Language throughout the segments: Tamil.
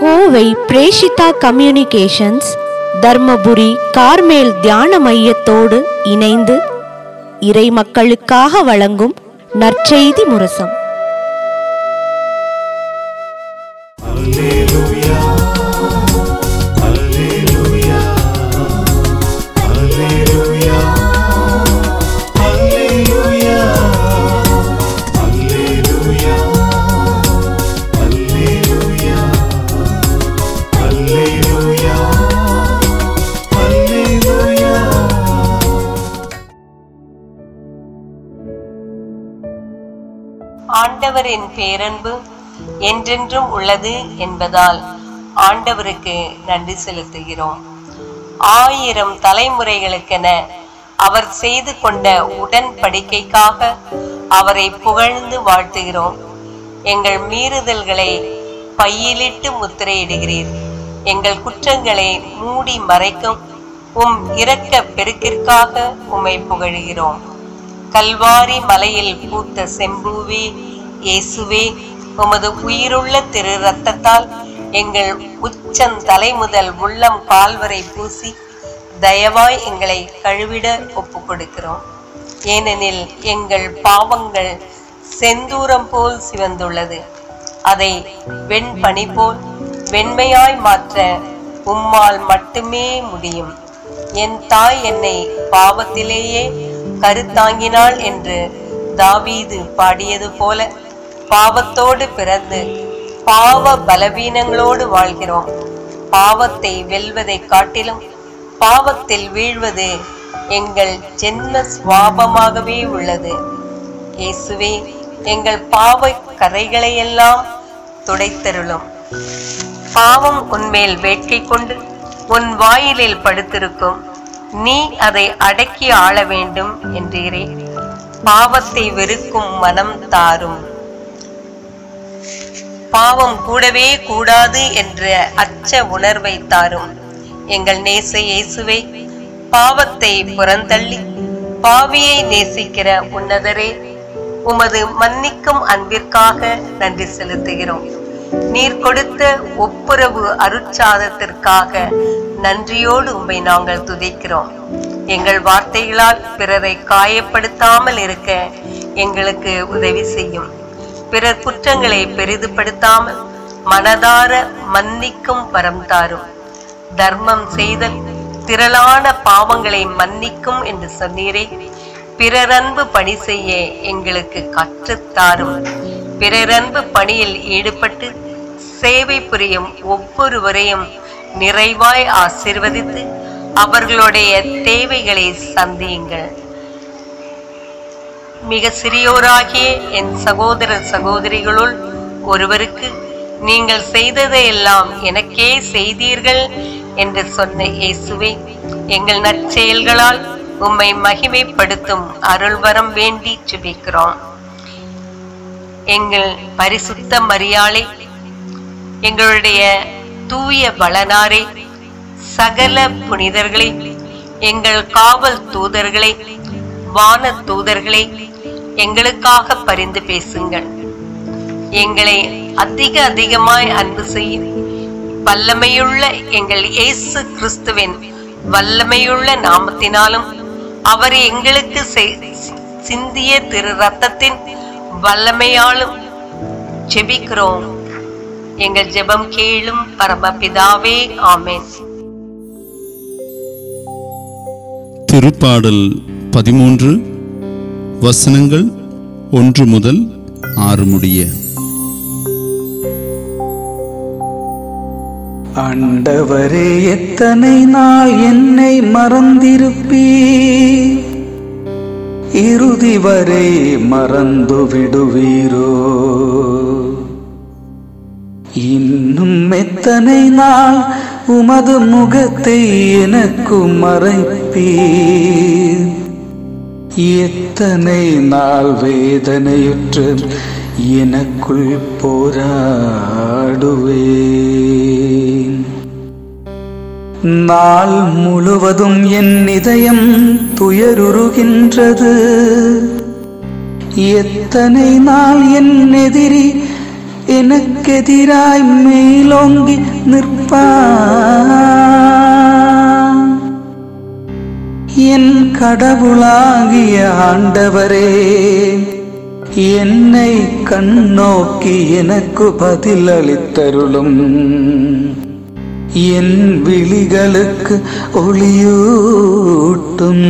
கோவை பிரேஷிதா கம்யூனிகேஷன்ஸ் தர்மபுரி கார்மேல் தியான மையத்தோடு இணைந்து இறை மக்களுக்காக வழங்கும் நற்செய்தி முரசம் ஆண்டவரின் பேரன்பு என்றென்றும் உள்ளது என்பதால் ஆண்டவருக்கு நன்றி செலுத்துகிறோம் ஆயிரம் தலைமுறைகளுக்கென அவர் செய்து கொண்ட உடன்படிக்கைக்காக அவரை புகழ்ந்து வாழ்த்துகிறோம் எங்கள் மீறுதல்களை பையிலிட்டு முத்திரையிடுகிறீர் எங்கள் குற்றங்களை மூடி மறைக்கும் உம் இரக்க பெருக்கிற்காக உம்மை புகழுகிறோம் கல்வாரி மலையில் பூத்த செம்பூவே இயேசுவே உமது உயிருள்ள திரு ரத்தத்தால் எங்கள் உச்சம் தலை முதல் உள்ளம் கால்வரை பூசி தயவாய் எங்களை கழுவிட ஒப்பு கொடுக்கிறோம் ஏனெனில் எங்கள் பாவங்கள் செந்தூரம் போல் சிவந்துள்ளது அதை வெண்பனி போல் வெண்மையாய் மாற்ற உம்மால் மட்டுமே முடியும் என் தாய் என்னை பாவத்திலேயே கருத்தாங்கினாள் என்று தாவீது பாடியது போல பாவத்தோடு பிறந்து பாவ பலவீனங்களோடு வாழ்கிறோம் பாவத்தை வெல்வதை காட்டிலும் பாவத்தில் வீழ்வது எங்கள் ஜென்ம சுவாபமாகவே உள்ளது இயேசுவே எங்கள் பாவ கரைகளையெல்லாம் துடைத்தருளும் பாவம் உன்மேல் வேட்கை கொண்டு உன் வாயிலில் படுத்திருக்கும் நீ அதை அடக்கி ஆள வேண்டும் என்றீரே பாவத்தை வெறுக்கும் மனம் தாரும் பாவம் கூடவே கூடாது என்ற அச்ச உணர்வை தாரும் எங்கள் நேச இயேசுவை பாவத்தை புறந்தள்ளி பாவியை நேசிக்கிற உன்னதரே உமது மன்னிக்கும் அன்பிற்காக நன்றி செலுத்துகிறோம் நீர் கொடுத்த ஒப்புரவு அருட்சாதத்திற்காக நன்றியோடு உம்மை நாங்கள் துதிக்கிறோம் எங்கள் வார்த்தைகளால் பிறரை காயப்படுத்தாமல் இருக்க எங்களுக்கு உதவி செய்யும் பிறர் குற்றங்களை பெரிதுபடுத்தாமல் மனதார மன்னிக்கும் வரம் தாரும் தர்மம் செய்தல் திரளான பாவங்களை மன்னிக்கும் என்று சொன்னீரே பிறரன்பு பணி செய்ய எங்களுக்கு கற்றுத்தாரும் பிறரன்பு பணியில் ஈடுபட்டு சேவை புரியும் ஒவ்வொருவரையும் நிறைவாய் ஆசிர்வதித்து அவர்களுடைய தேவைகளை சந்தியுங்கள் மிக சிறியோராகிய என் சகோதர சகோதரிகளுள் ஒருவருக்கு நீங்கள் செய்ததையெல்லாம் எனக்கே செய்தீர்கள் என்று சொன்ன இயேசுவே எங்கள் நற்செயல்களால் உம்மை மகிமைப்படுத்தும் அருள்வரம் வேண்டி சுபிக்கிறோம் எங்கள் பரிசுத்த மரியாளை எங்களுடைய தூய பலனாரே சகல புனிதர்களே எங்கள் காவல் தூதர்களை வான தூதர்களை எங்களுக்காக பரிந்து பேசுங்கள் எங்களை அதிக அதிகமாய் அன்பு செய்யும் வல்லமையுள்ள எங்கள் இயேசு கிறிஸ்துவின் வல்லமையுள்ள நாமத்தினாலும் அவர் எங்களுக்கு செய்- சிந்திய திரு ரத்தத்தின் வல்லமையாலும் ஜெபிக்கிறோம் எங்கள் ஜெபம் கேளும் பரமபிதாவே ஆமென் திருப்பாடல் பதிமூன்று வசனங்கள் ஒன்று முதல் ஆறு முடிய ஆண்டவரே எத்தனை நாள் என்னை மறந்திருப்பீ இறுதி வரை மறந்து விடுவீரோ இன்னும் எத்தனை நாள் உமது முகத்தை எனக்கு மறைப்பீர் எத்தனை நாள் வேதனையுற்று எனக்குள் போராடுவேன் நாள் முழுவதும் என் இதயம் துயருறுகின்றது எத்தனை நாள் என் எதிரி எனக்கெதிராய் மேலோங்கி நிற்பான் என் கடவுளாகிய ஆண்டவரே என்னை கண்ணோக்கி எனக்கு பதில் அளித்தருளும் என் விழிகளுக்கு ஒளியூட்டும்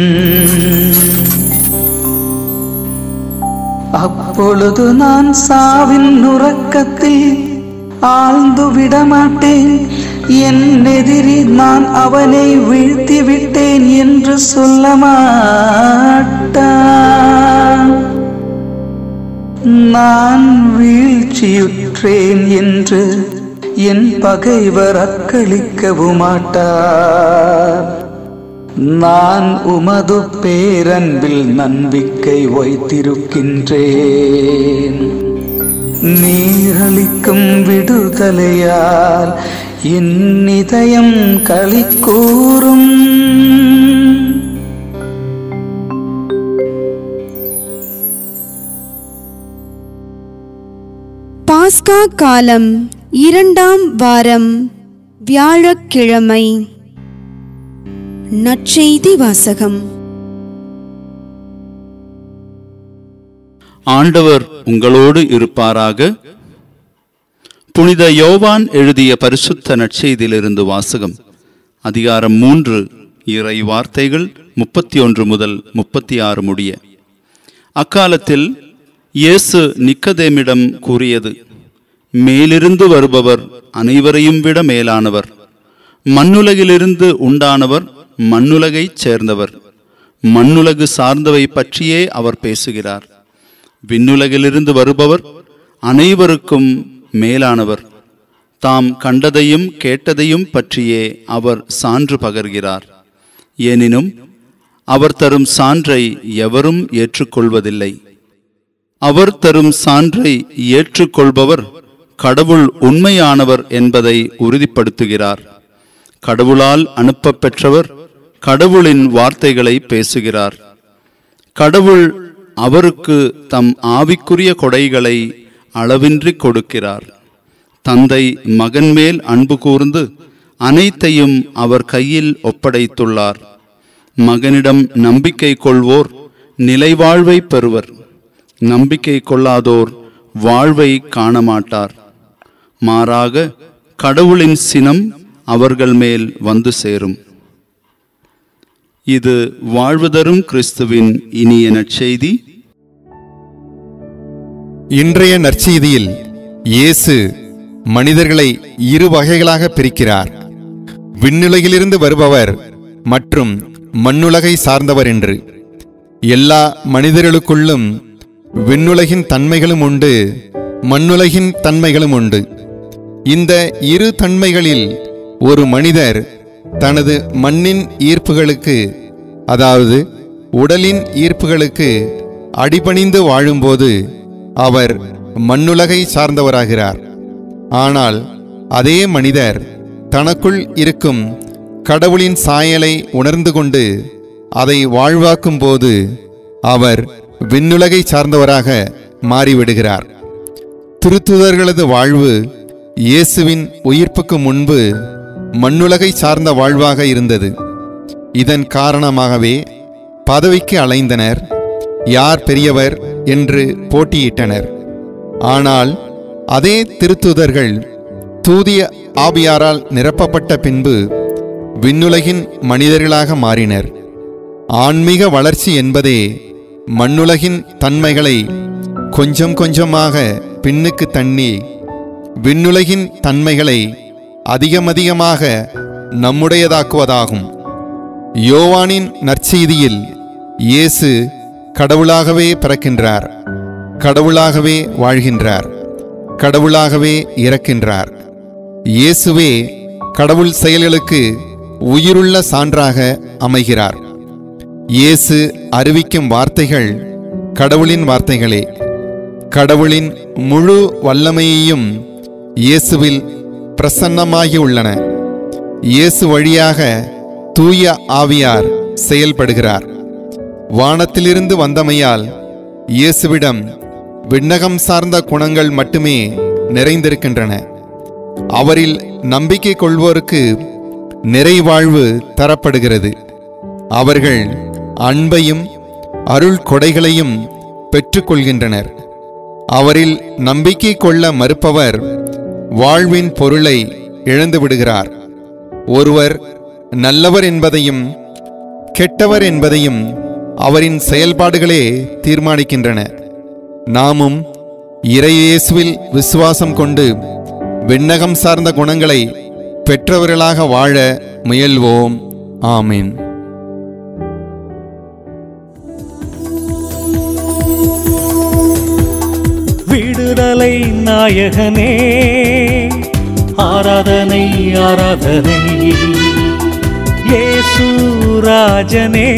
அப்பொழுது நான் சாவின் உறக்கத்தில் ஆழ்ந்து விடமாட்டேன் என் எதிரி நான் அவனை வீழ்த்தி விட்டேன் என்று சொல்ல மாட்டான் நான் வீழ்ச்சியுற்றேன் என்று என் பகைவர் அக்களிக்கவும் மாட்டார் நான் உமது பேரன்பில் நம்பிக்கை வைத்திருக்கின்றேன் நீரளிக்கும் விடுதலையால் என் இதயம் களி கூறும் பாஸ்கா காலம் இரண்டாம் வாரம் வியாழக்கிழமை நற்செய்தி வாசகம் ஆண்டவர் உங்களோடு இருப்பாராக புனித யோவான் எழுதிய பரிசுத்த நற்செய்தியிலிருந்து வாசகம் அதிகாரம் மூன்று இறை வார்த்தைகள் முப்பத்தி ஒன்று முதல் முப்பத்தி ஆறு முடிய அக்காலத்தில் இயேசு நிக்கதேமிடம் கூறியது மேலிருந்து வருபவர் அனைவரையும் விட மேலானவர் மண்ணுலகிலிருந்து உண்டானவர் மண்ணுலகைச் சேர்ந்தவர் மண்ணுலகு சார்ந்தவை பற்றியே அவர் பேசுகிறார் விண்ணுலகிலிருந்து வருபவர் அனைவருக்கும் மேலானவர் தாம் கண்டதையும் கேட்டதையும் பற்றியே அவர் சான்று பகர்கிறார் எனினும் அவர் தரும் சான்றை எவரும் ஏற்றுக்கொள்வதில்லை அவர் தரும் சான்றை ஏற்றுக்கொள்பவர் கடவுள் உண்மையானவர் என்பதை உறுதிப்படுத்துகிறார் கடவுளால் அனுப்பப் பெற்றவர் கடவுளின் வார்த்தைகளை பேசுகிறார் கடவுள் அவருக்கு தம் ஆவிக்குரிய கொடைகளை அளவின்றி கொடுக்கிறார் தந்தை மகன் மேல் அன்பு கூர்ந்து அனைத்தையும் அவர் கையில் ஒப்படைத்துள்ளார் மகனிடம் நம்பிக்கை கொள்வோர் நிலைவாழ்வை பெறுவர் நம்பிக்கை கொள்ளாதோர் வாழ்வை காணமாட்டார் மாறாக கடவுளின் சினம் அவர்கள் மேல் வந்து சேரும் இது வாழ்வு தரும் கிறிஸ்துவின் இனிய நற்செய்தி இன்றைய நற்செய்தியில் இயேசு மனிதர்களை இரு வகைகளாக பிரிக்கிறார் விண்ணுலகிலிருந்து வருபவர் மற்றும் மண்ணுலகை சார்ந்தவர் என்று எல்லா மனிதர்களுக்குள்ளும் விண்ணுலகின் தன்மைகளும் உண்டு மண்ணுலகின் தன்மைகளும் உண்டு இந்த இரு தன்மைகளில் ஒரு மனிதர் தனது மண்ணின் ஈர்ப்புகளுக்கு அதாவது உடலின் ஈர்ப்புகளுக்கு அடிபணிந்து வாழும்போது அவர் மண்ணுலகை சார்ந்தவராகிறார் ஆனால் அதே மனிதர் தனக்குள் இருக்கும் கடவுளின் சாயலை உணர்ந்து கொண்டு அதை வாழ்வாக்கும் போது அவர் விண்ணுலகை சார்ந்தவராக மாறிவிடுகிறார் திருத்துதர்களது வாழ்வு இயேசுவின் உயிர்ப்புக்கு முன்பு மண்ணுலகை சார்ந்த வாழ்வாக இருந்தது இதன் காரணமாகவே பதவிக்கு அலைந்தனர் யார் பெரியவர் என்று போட்டியிட்டனர் ஆனால் அதே திருத்துதர்கள் தூதிய ஆவியாரால் நிரப்பப்பட்ட பின்பு விண்ணுலகின் மனிதர்களாக மாறினர் ஆன்மீக வளர்ச்சி என்பதே மண்ணுலகின் தன்மைகளை கொஞ்சம் கொஞ்சமாக பின்னுக்கு தண்ணி விண்ணுலகின் தன்மைகளை அதிகமதிகமாக நம்முடையதாக்குவதாகும் யோவானின் நற்செய்தியில் இயேசு கடவுளாகவே பிறக்கின்றார் கடவுளாகவே வாழ்கின்றார் கடவுளாகவே இறக்கின்றார் இயேசுவே கடவுள் செயல்களுக்கு உயிருள்ள சான்றாக அமைகிறார் இயேசு அறிவிக்கும் வார்த்தைகள் கடவுளின் வார்த்தைகளே கடவுளின் முழு வல்லமையையும் இயேசுவில் பிரசன்னமாகி உள்ளன இயேசு வழியாக தூய ஆவியார் செயல்படுகிறார் வானத்திலிருந்து வந்தமையால் இயேசுவிடம் விண்ணகம் சார்ந்த குணங்கள் மட்டுமே நிறைந்திருக்கின்றன அவரில் நம்பிக்கை கொள்வோருக்கு நிறைவாழ்வு தரப்படுகிறது அவர்கள் அன்பையும் அருள் கொடைகளையும் பெற்றுக்கொள்கின்றனர் அவரில் நம்பிக்கை கொள்ள மறுப்பவர் வாழ்வின் பொருளை இழந்து விடுகிறார் ஒருவர் நல்லவர் என்பதையும் கெட்டவர் என்பதையும் அவரின் செயல்பாடுகளே தீர்மானிக்கின்றன நாமும் இறையேசுவில் விசுவாசம் கொண்டு விண்ணகம் சார்ந்த குணங்களை பெற்றவர்களாக வாழ முயல்வோம் ஆமீன் விடுதலை நாயகனே ஆராதனை ஆராதனை இயேசு ராஜனே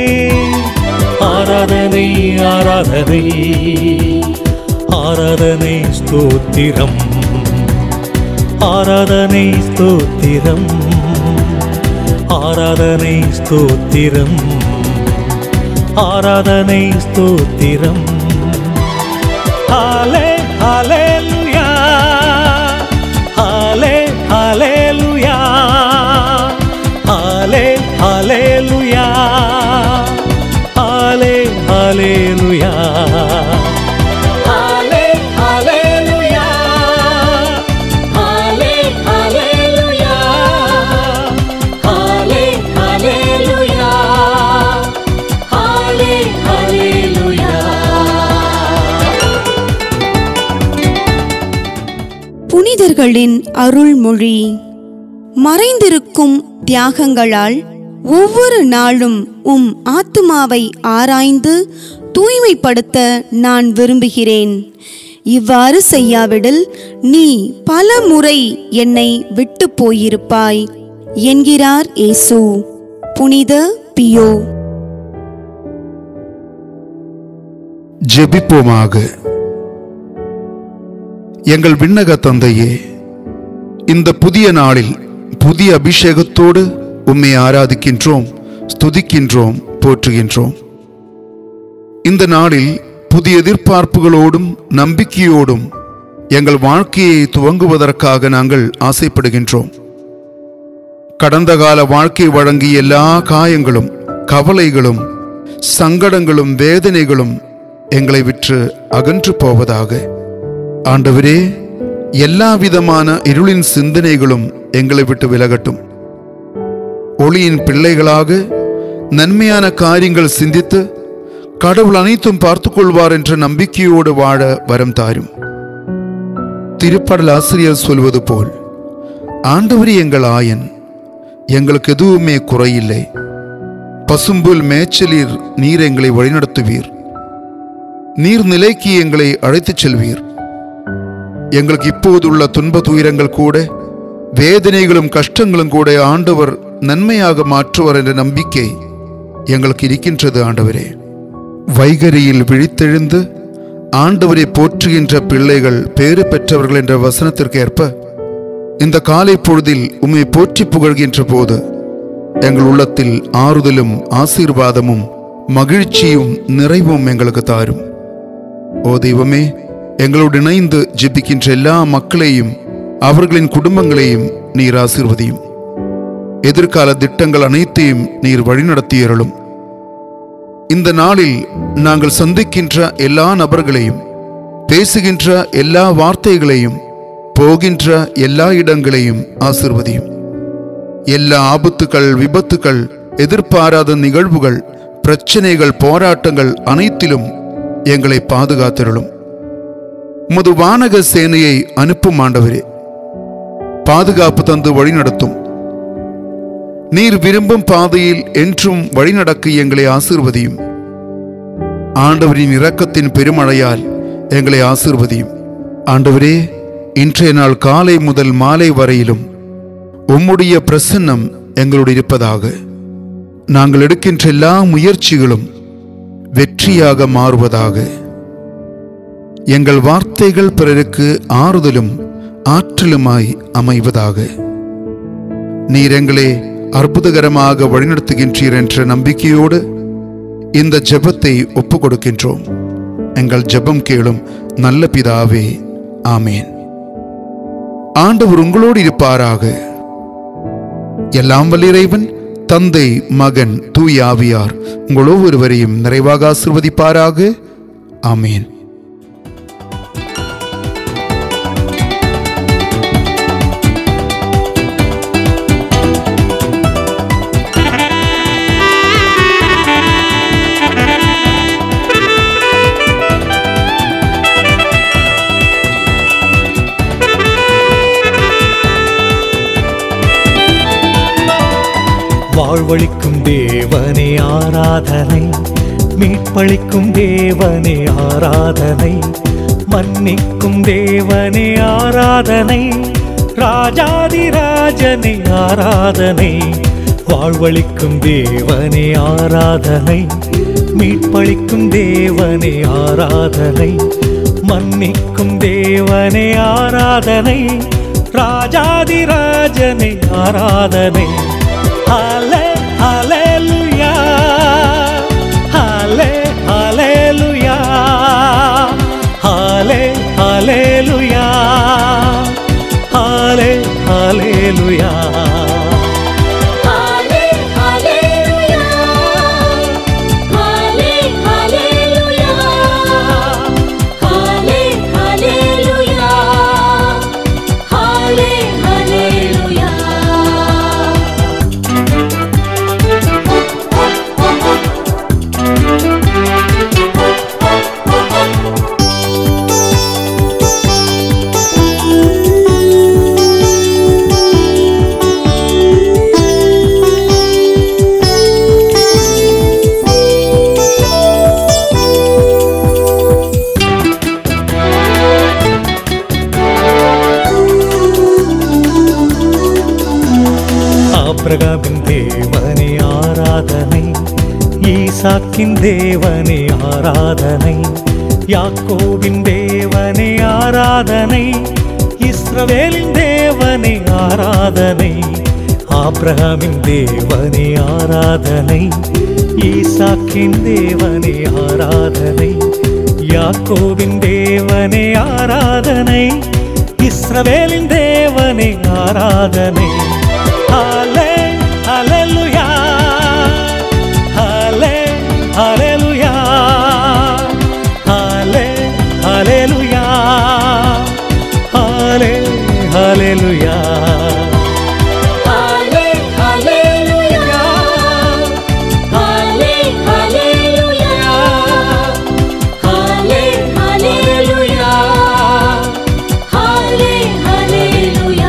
ஆராதனை ஆராதனை ஆராதனை ஸ்தோத்திரம் ஆராதனை ஸ்தோத்திரம் ஆராதனை ஸ்தோத்திரம் ஆராதனை ஸ்தோத்திரம் ஹாலே ஹalleluya ஹாலே ஹalleluya ஹாலே ஹalleluya ஹாலே ஹalleluya ஹாலே ஹalleluya ஹாலே ஹalleluya ஹாலே ஹalleluya ஹாலே ஹalleluya புனிதர்களின் அருள்மொழி மறைந்திருக்கும் தியாகங்களால் ஒவ்வொரு நாளும் உம் ஆத்துமாவை ஆராய்ந்து தூய்மைப்படுத்த நான் விரும்புகிறேன் இவ்வாறு செய்யாவிடில் நீ பல முறை என்னை விட்டு போயிருப்பாய் என்கிறார் இயேசு புனித பியோ ஜெபிப்போமாக எங்கள் விண்ணக தந்தையே இந்த புதிய நாளில் புதிய அபிஷேகத்தோடு உம்மை ஆராதிக்கின்றோம் ஸ்துதிக்கின்றோம் போற்றுகின்றோம் இந்த நாளில் புதிய எதிர்பார்ப்புகளோடும் நம்பிக்கையோடும் எங்கள் வாழ்க்கையை துவங்குவதற்காக நாங்கள் ஆசைப்படுகின்றோம் கடந்த கால வாழ்க்கை வழங்கிய எல்லா காயங்களும் கவலைகளும் சங்கடங்களும் வேதனைகளும் எங்களை விற்று அகன்று போவதாக ஆண்டவரே எல்லா விதமான இருளின் சிந்தனைகளும் எங்களை விட்டு விலகட்டும் ஒளியின் பிள்ளைகளாக நன்மையான காரியங்கள் சிந்தித்து கடவுள் அனைத்தும் பார்த்துக் கொள்வார் என்ற நம்பிக்கையோடு வாழ வரம் தாரும் திருப்படல் ஆசிரியர் சொல்வது போல் ஆண்டவரே எங்கள் ஆயன் எங்களுக்கு எதுவுமே குறையில்லை பசும்புல் மேய்ச்சலீர் நீர் எங்களை வழிநடத்துவீர் நீர் நிலைக்கு எங்களை அழைத்துச் செல்வீர் எங்களுக்கு இப்போதுள்ள துன்ப துயரங்கள் கூட வேதனைகளும் கஷ்டங்களும் கூட ஆண்டவர் நன்மையாக மாற்றுவார் என்ற நம்பிக்கை எங்களுக்கு இருக்கின்றது ஆண்டவரே வைகரியில் விழித்தெழுந்து ஆண்டவரை போற்றுகின்ற பிள்ளைகள் பேறு பெற்றவர்கள் என்ற வசனத்திற்கு ஏற்ப இந்த காலை பொழுதில் உம்மை போற்றி புகழ்கின்ற போது எங்கள் உள்ளத்தில் ஆறுதலும் ஆசீர்வாதமும் மகிழ்ச்சியும் நிறைவும் எங்களுக்கு தாரும் ஓ தெய்வமே எங்களோடு இணைந்து ஜெபிக்கின்ற எல்லா மக்களையும் அவர்களின் குடும்பங்களையும் நீர் ஆசீர்வதியும் எதிர்கால திட்டங்கள் அனைத்தையும் நீர் வழிநடத்தியருளும் இந்த நாளில் நாங்கள் சந்திக்கின்ற எல்லா நபர்களையும் பேசுகின்ற எல்லா வார்த்தைகளையும் போகின்ற எல்லா இடங்களையும் ஆசிர்வதியும் எல்லா ஆபத்துக்கள் விபத்துக்கள் எதிர்பாராத நிகழ்வுகள் பிரச்சனைகள் போராட்டங்கள் அனைத்திலும் எங்களை பாதுகாத்திருளும் உமது வானக சேனையை அனுப்பும் ஆண்டவரே பாதுகாப்பு தந்து வழிநடத்தும் நீர் விரும்பும் பாதையில் என்றும் வழிநடக்க எங்களை ஆசிர்வதியும் ஆண்டவரின் இரக்கத்தின் பெருமழையால் எங்களை ஆசிர்வதியும் ஆண்டவரே இன்றைய நாள் காலை முதல் மாலை வரையிலும் உம்முடைய பிரசன்னம் எங்களோடு இருப்பதாக நாங்கள் எடுக்கின்ற எல்லா முயற்சிகளும் வெற்றியாக மாறுவதாக எங்கள் வார்த்தைகள் பிறருக்கு ஆறுதலும் ஆற்றலுமாய் அமைவதாக நீர் எங்களை அற்புதகரமாக வழிநடத்துகின்றீர் என்ற நம்பிக்கையோடு இந்த ஜெபத்தை ஒப்புக் கொடுக்கின்றோம் எங்கள் ஜெபம் கேளும் நல்ல பிதாவே ஆமேன் ஆண்டவர் உங்களோடு இருப்பாராக எல்லாம் வல்ல இறைவன் தந்தை மகன் தூய ஆவியார் உங்கள் ஒவ்வொருவரையும் நிறைவாக ஆசிர்வதிப்பாராக ஆமேன் வாழ்வழிக்கும் தேவனே ஆராதனை மீட்பளிக்கும் தேவனே ஆராதனை மன்னிக்கும் தேவனே ஆராதனை ராஜாதிராஜனே ஆராதனை வாழ்வழிக்கும் தேவனே ஆராதனை மீட்பளிக்கும் தேவனே ஆராதனை மன்னிக்கும் தேவனே ஆராதனை ராஜாதிராஜனே ஆராதனை ஹாலே ஹalleluya ஹாலே ஹalleluya ஹாலே ஹalleluya ஹாலே ஹalleluya Halle, Halleluja. Halle, Halleluja. Halle, Halleluja. Halle, Halleluja. ஆபிரகாமின் தேவனே ஆராதனை ஈசாக்கின் தேவனே ஆராதனை யாக்கோபின் தேவனே ஆராதனை இஸ்ரவேலின் தேவனே ஆராதனை ஆபிரகாமின் தேவனே ஆராதனை ஈசாக்கின் தேவனே ஆராதனை யாக்கோபின் தேவனே ஆராதனை இஸ்ரவேலின் தேவனே ஆராதனை ஹாலே ஹalleluya ஹாலே ஹalleluya ஹாலே ஹalleluya ஹாலே ஹalleluya Halle, Halleluja. Halle, Halleluja. Halle, Halleluja. Halle, Halleluja.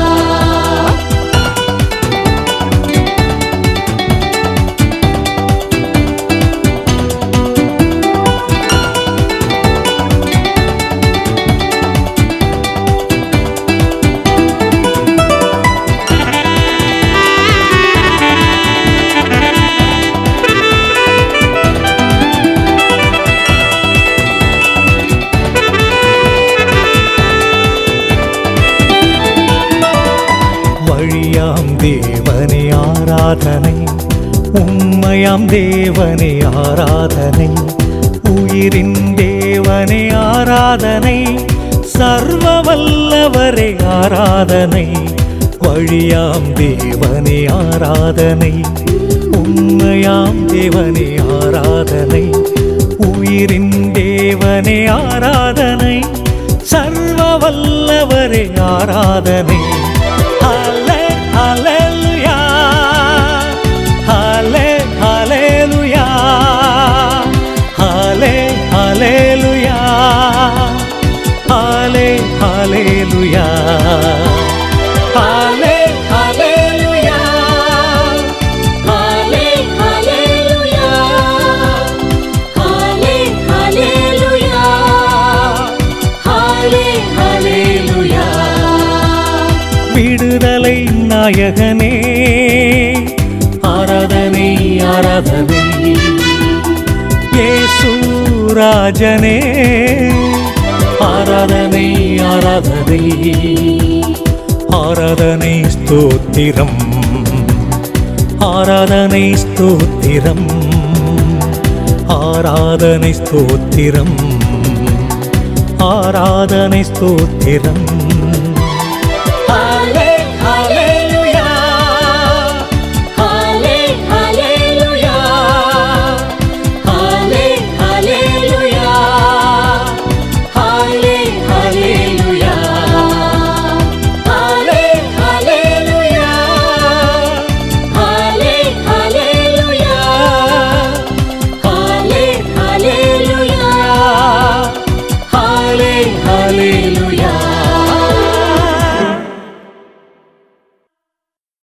வழியாம் தேவனே ஆராதனை உண்மையாம் தேவனே ஆராதனை உயிரின் தேவனே ஆராதனை சர்வ வல்லவரே ஆராதனை வழியாம் தேவனே ஆராதனை உண்மையாம் தேவனே ஆராதனை உயிரின் தேவனே ஆராதனை சர்வ வல்லவரே ஆராதனை ஹalலே ஹalleluya ஹalலே ஹalleluya ஹalலே ஹalleluya ஹalலே ஹalleluya ஹalலே ஹalleluya Halle, Halleluja. Halle, Halleluja. Halle, Halleluja. விடுதலை நாயகனே ஆராதனை ஆராதனை இயேசு ராஜனே ஆராதனை ஆராதனை ஆராதனை ஸ்தோத்திரம் ஆராதனை ஸ்தோத்திரம் ஆராதனை ஸ்தோத்திரம் ஆராதனை ஸ்தோத்திரம்